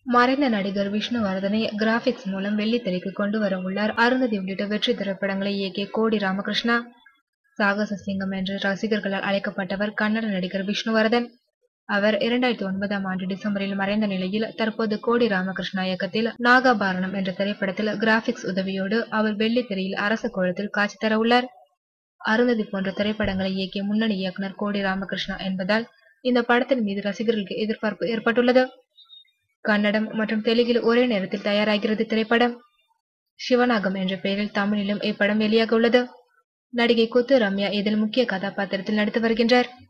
மறைந்த நடிகர் விஷ்ணுவர்தனை கிராபிக்ஸ் மூலம் வெள்ளித்திரைக்கு கொண்டு வர உள்ளார் அருந்ததி உள்ளிட்ட வெற்றி திரைப்படங்களை இயக்கிய கோடி ராமகிருஷ்ணா சாகச சிங்கம் என்று ரசிகர்களால் அழைக்கப்பட்டவர் கன்னட நடிகர் விஷ்ணுவர்தன் அவர் இரண்டாயிரத்தி ஒன்பதாம் ஆண்டு டிசம்பரில் மறைந்த நிலையில் தற்போது கோடி ராமகிருஷ்ணா இயக்கத்தில் நாகாபாரணம் என்ற திரைப்படத்தில் கிராபிக்ஸ் உதவியோடு அவர் வெள்ளித்திரையில் அரச கோலத்தில் காட்சி தர உள்ளார் அருந்ததி போன்ற திரைப்படங்களை இயக்கிய முன்னணி இயக்குனர் கோடி ராமகிருஷ்ணா என்பதால் இந்த படத்தின் மீது ரசிகர்களுக்கு எதிர்பார்ப்பு ஏற்பட்டுள்ளது கன்னடம் மற்றும் தெலுங்கில் ஒரே நேரத்தில் தயாராகிறது திரைப்படம் சிவநாகம் என்ற பெயரில் தமிழிலும் இப்படம் வெளியாக உள்ளது நடிகை குத்து ரம்யா இதில் முக்கிய கதாபாத்திரத்தில் நடித்து வருகின்றார்